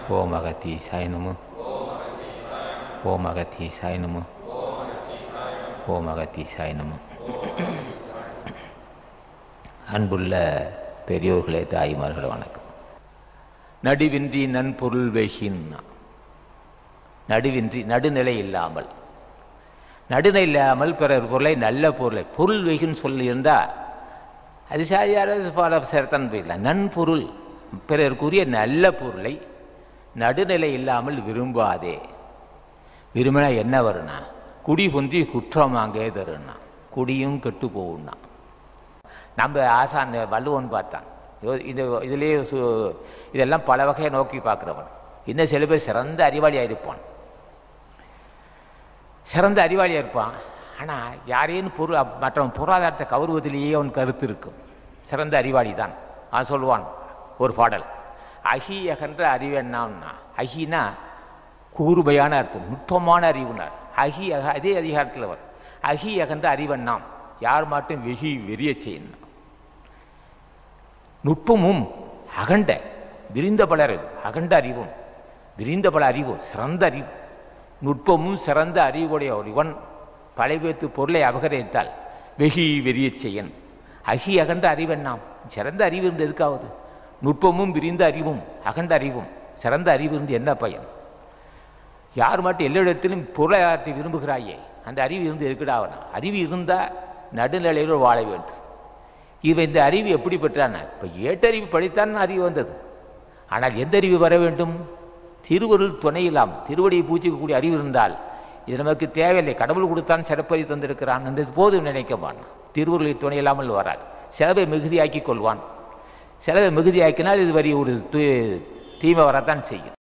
ஓம் அகத்தீசாய நம ஓம் அகத்தீசாய நம ஓம் அகத்தீசாய நம அன்புள்ள பெரியோர்களே தாய்மார்கள் வணக்கம் நடுவின்றி நன்பொருள் வெகின் நடுவின்றி நடுநிலை இல்லாமல் நடுநிலை இல்லாமல் பிறர் பொருளை நல்ல பொருளை பொருள் வெகின்னு சொல்லியிருந்தால் அது சாதியார ஃபாலோ சேர்த்தான் போயிடலாம் நன்பொருள் பிறருக்குரிய நல்ல பொருளை நடுநிலை இல்லாமல் விரும்பாதே விரும்பினா என்ன வரும்னா குடி பொன்றி குற்றமாங்கே தருன்னா குடியும் கெட்டு போகும்னா நம்ம ஆசான் வள்ளுவன் பார்த்தான் யோ- இது இதிலே சு இதெல்லாம் பல வகையை நோக்கி பார்க்குறவன் இன்னும் சில பேர் சிறந்த அறிவாளியாக இருப்பான் சிறந்த அறிவாளியாக இருப்பான் ஆனால் யாரேனும் பொருள் அப்- மற்றவன் பொருளாதாரத்தை கௌரவத்திலேயே அவன் கருத்து இருக்கும் சிறந்த அறிவாளி தான் அவன் சொல்லுவான் ஒரு பாடல் அகி அகன்ற அறிவென்னான்னா அகினா கூர்மையான அர்த்தம் நுட்பமான அறிவுனார் அகி அக அதே அதிகாரத்தில் வரும் அகி அகன்ற அறிவெண்ணாம் யார் மட்டும் வெகி வெறிய செய்யணும் நுட்பமும் அகண்ட விரிந்த பல அறிவு அகண்ட அறிவும் விரிந்த பல அறிவும் சிறந்த அறிவு நுட்பமும் சிறந்த அறிவுடைய ஒருவன் பழைவேத்து பொருளை அபகரித்தால் வெகி வெறியச் செய்யன் அகி அகண்ட அறிவெண்ணாம் சிறந்த அறிவு இருந்து எதுக்காவது நுட்பமும் விரிந்த அறிவும் அகண்ட அறிவும் சிறந்த அறிவு இருந்து என்ன பயன் யார் மட்டும் எல்லா இடத்திலும் பொருளாதாரத்தை விரும்புகிறாயே அந்த அறிவு இருந்து எதுக்கிடாவனா அறிவு இருந்தால் நடுநிலையில் வாழ வேண்டும் இவன் இந்த அறிவு எப்படி பெற்றானா இப்போ ஏட்டறிவு படித்தான் அறிவு வந்தது ஆனால் எந்த அறிவு வர வேண்டும் திருவருள் துணை இல்லாமல் திருவடியை பூஜிக்கக்கூடிய அறிவு இருந்தால் இது நமக்கு தேவையில்லை கடவுள் கொடுத்தான் சிறப்பறி தந்திருக்கிறான் அந்த போதும் நினைக்கவான் திருவருளை துணை இல்லாமல் வராது செலவை மிகுதியாக்கி கொள்வான் செலவை மிகுதியாக்கினால் இது வரி ஒரு தூ- தீமை வரத்தான் செய்யும்